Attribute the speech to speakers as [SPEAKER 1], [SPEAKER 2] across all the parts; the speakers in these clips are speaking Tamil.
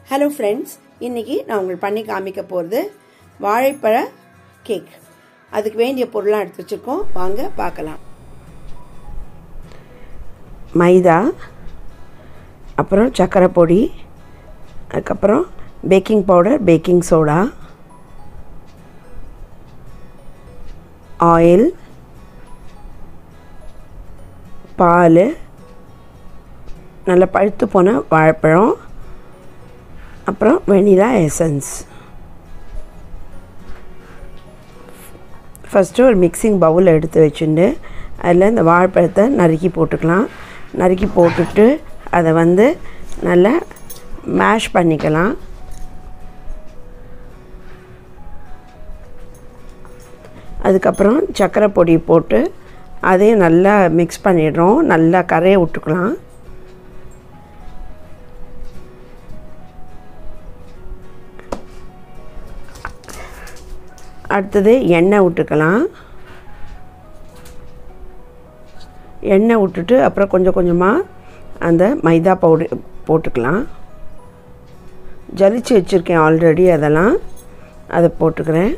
[SPEAKER 1] ஹலோ ஃப்ரெண்ட்ஸ் இன்னைக்கு நான் உங்களுக்கு பண்ணி காமிக்க போகிறது வாழைப்பழ கேக் அதுக்கு வேண்டிய பொருளாக எடுத்து வச்சுருக்கோம் வாங்க பார்க்கலாம் மைதா அப்புறம் சர்க்கரை பொடி அதுக்கப்புறம் baking powder baking soda oil பால் நல்ல பழுத்து போன வாழைப்பழம் அப்புறம் வெனிலா எசன்ஸ் ஃபஸ்ட்டு ஒரு மிக்சிங் பவுல் எடுத்து வச்சுட்டு அதில் இந்த வாழைப்பழத்தை நறுக்கி போட்டுக்கலாம் நறுக்கி போட்டுட்டு அதை வந்து நல்லா மேஷ் பண்ணிக்கலாம் அதுக்கப்புறம் சர்க்கரை பொடி போட்டு அதையும் நல்லா மிக்ஸ் பண்ணிடுறோம் நல்லா கரையை விட்டுக்கலாம் அடுத்தது எண்ணெய் விட்டுக்கலாம் எண்ணெய் விட்டுட்டு அப்புறம் கொஞ்சம் கொஞ்சமாக அந்த மைதா பவுடர் போட்டுக்கலாம் ஜலிச்சு வச்சுருக்கேன் ஆல்ரெடி அதெல்லாம் அதை போட்டுக்கிறேன்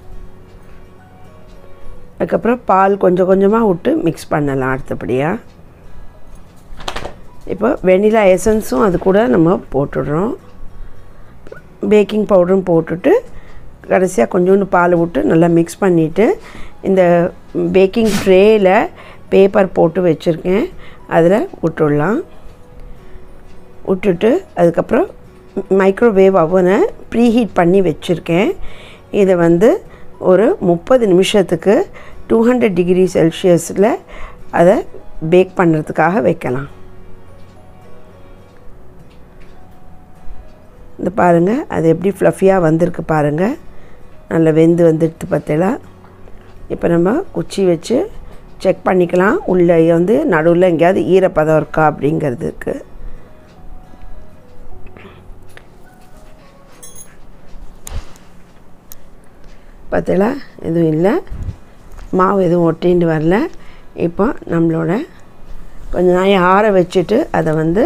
[SPEAKER 1] அதுக்கப்புறம் பால் கொஞ்சம் கொஞ்சமாக விட்டு மிக்ஸ் பண்ணலாம் அடுத்தபடியாக இப்போ வெனிலா எசன்ஸும் அது கூட நம்ம போட்டுடுறோம் பேக்கிங் பவுடரும் போட்டுட்டு கடைசியாக கொஞ்சோண்டு பால் விட்டு நல்லா மிக்ஸ் பண்ணிவிட்டு இந்த பேக்கிங் ட்ரேயில் பேப்பர் போட்டு வச்சுருக்கேன் அதில் விட்டுடலாம் விட்டுட்டு அதுக்கப்புறம் மைக்ரோவேவ் அவனை ப்ரீஹீட் பண்ணி வச்சுருக்கேன் இதை வந்து ஒரு முப்பது நிமிஷத்துக்கு டூ ஹண்ட்ரட் டிகிரி செல்சியஸில் அதை பேக் பண்ணுறதுக்காக வைக்கலாம் இந்த பாருங்கள் அது எப்படி ஃப்ளஃபியாக வந்திருக்கு பாருங்கள் நல்லா வெந்து வந்துடுது பார்த்தீங்களா இப்போ நம்ம குச்சி வச்சு செக் பண்ணிக்கலாம் உள்ளே வந்து நடுவில் எங்கேயாவது ஈரப்பதம் இருக்கா அப்படிங்கிறதுக்கு பார்த்தீங்களா எதுவும் இல்லை மாவு எதுவும் ஒட்டின்னு வரல இப்போ நம்மளோட கொஞ்ச நாள் ஆற வச்சுட்டு அதை வந்து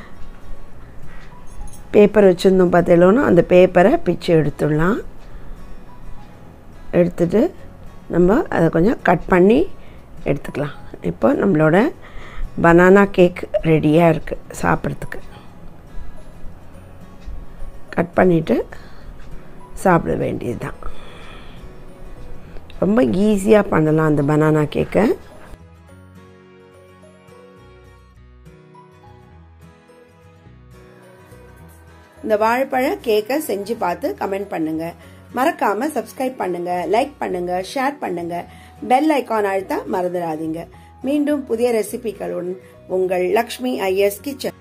[SPEAKER 1] பேப்பர் வச்சுருந்தோம் பார்த்தீங்களோன்னா அந்த பேப்பரை பிச்சு எடுத்துடலாம் எடுத்துட்டு நம்ம அதை கொஞ்சம் கட் பண்ணி எடுத்துக்கலாம் இப்போ நம்மளோட பனானா கேக் ரெடியாக இருக்குது சாப்பிட்றதுக்கு கட் பண்ணிவிட்டு சாப்பிட வேண்டியது தான் ரொம்ப ஈஸியாக பண்ணலாம் அந்த பனானா கேக்கை இந்த வாழைப்பழ கேக்கை செஞ்சு பார்த்து கமெண்ட் பண்ணுங்க மறக்காம சப்ஸ்கிரைப் பண்ணுங்க லைக் பண்ணுங்க ஷேர் பண்ணுங்க பெல் ஐக்கான் அழுத்த மறந்துடாதீங்க மீண்டும் புதிய ரெசிபிகளுடன் உங்கள் லக்ஷ்மி ஐஎஸ் கிச்சன்